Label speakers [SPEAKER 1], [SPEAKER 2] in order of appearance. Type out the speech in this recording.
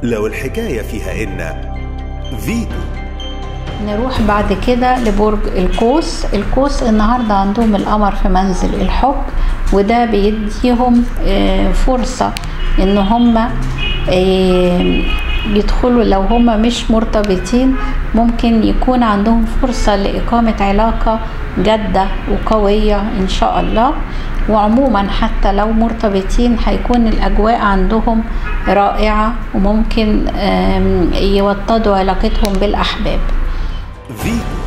[SPEAKER 1] لو الحكاية فيها إن فيتو
[SPEAKER 2] نروح بعد كده لبرج القوس القوس النهاردة عندهم القمر في منزل الحب وده بيديهم آه، فرصة ان هم آه، يدخلوا لو هم مش مرتبطين ممكن يكون عندهم فرصة لإقامة علاقة جادة وقوية إن شاء الله وعموما حتى لو مرتبطين هيكون الأجواء عندهم رائعة وممكن آم، يوطدوا علاقتهم بالأحباب
[SPEAKER 1] فيتو